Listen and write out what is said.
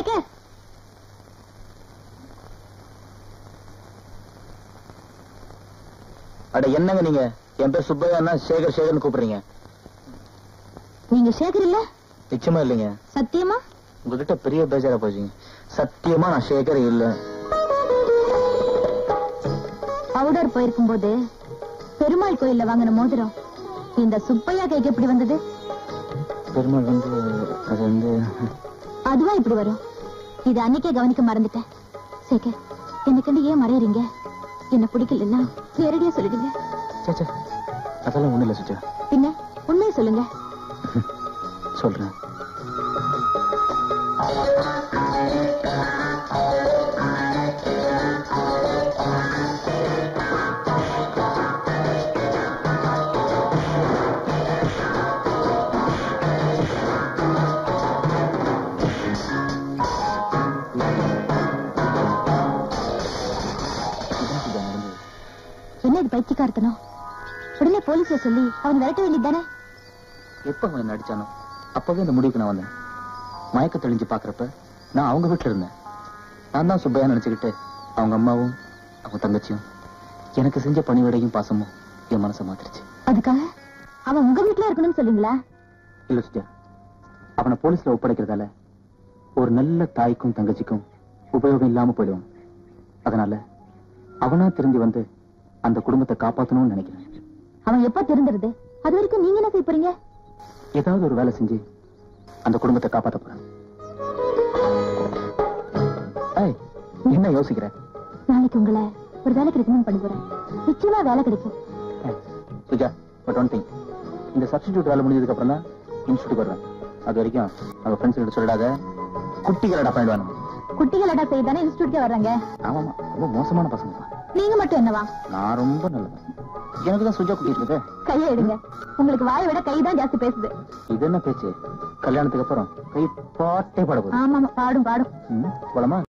சேகர் அட என்னங்க நீங்க என் பேர் சுப்பையா சேகர் சேகர்னு கூப்பிடுறீங்க நீங்க சேகர் இல்ல நிச்சயமா இல்லைங்க சத்தியமா உங்ககிட்ட பெரிய பேஜாரா போச்சுங்க சத்தியமா நான் சேகர் இல்ல பவுடர் போயிருக்கும் போது பெருமாள் கோயில்ல வாங்கின மோதிரம் இந்த சுப்பையா கைக்கு எப்படி வந்தது பெருமாள் வந்து அது வந்து அதுவா இப்படி வரும் இது அன்னைக்கே கவனிக்க மறந்துட்டேன் சேகர் எனக்கு வந்து ஏன் மறையறீங்க என்ன பிடிக்கல நேரடியா சொல்லிடுங்க சே, சே, அதெல்லாம் ஒண்ணு இல்ல சுஜா பின்ன உண்மையை சொல்லுங்க சொல்றேன் இதுதான் சுஜா நடந்தது. என்ன இது பைத்தியக்காரத்தனம் உடனே போலீஸ்ல சொல்லி அவன் விரட்ட வேண்டியது தானே எப்ப அவன் என்ன அடிச்சானோ அப்பவே இந்த முடிவுக்கு நான் வந்தேன் மயக்க தெளிஞ்சு பாக்குறப்ப நான் அவங்க வீட்டுல இருந்தேன் நான் தான் சுப்பையா நினைச்சுக்கிட்டு அவங்க அம்மாவும் அவங்க தங்கச்சியும் எனக்கு செஞ்ச பணிவிடையும் பாசமும் என் மனசை மாத்திருச்சு அதுக்காக அவன் உங்க வீட்டுல இருக்கணும்னு சொல்லுங்களா இல்ல சுஜா அவனை போலீஸ்ல ஒப்படைக்கிறதால ஒரு நல்ல தாய்க்கும் தங்கச்சிக்கும் உபயோகம் இல்லாம போயிடுவான் அதனால அவனா திரும்பி வந்து அந்த குடும்பத்தை காப்பாத்தணும்னு நினைக்கிறேன் அவன் எப்ப திருந்துறது அது வரைக்கும் நீங்க என்ன செய்ய போறீங்க ஏதாவது ஒரு வேலை செஞ்சு அந்த குடும்பத்தை காப்பாத்த போறேன் ஏய், என்ன யோசிக்கிற நாளைக்கு உங்களை ஒரு வேலைக்கு ரெக்கமெண்ட் பண்ண போறேன் நிச்சயமா வேலை கிடைக்கும் ஏய், சுஜா பட் ஒன் திங் இந்த சப்ஸ்டிடியூட் வேலை முடிஞ்சதுக்கு அப்புறம் தான் இன்ஸ்டியூட் வருவேன் அது வரைக்கும் அவங்க ஃப்ரெண்ட்ஸ் கிட்ட சொல்லிடாத குட்டிகளடா பண்ணிடுவாங்க குட்டிகளடா செய்தானே இன்ஸ்டியூட்கே வர்றாங்க ஆமாமா ரொம்ப மோசமான பசங்க தான். நீங்க மட்டும் என்னவா நான் ரொம்ப நல்லவன் எனக்கு தான் சுஜா குட்டி இருக்குது கையை எடுங்க உங்களுக்கு வாயை விட கை தான் ஜாஸ்தி பேசுது இது என்ன பேச்சு கல்யாணத்துக்கு அப்புறம் கை பாட்டே பாட போகுது ஆமா ஆமா பாடும் பாடும் ம், போலாமா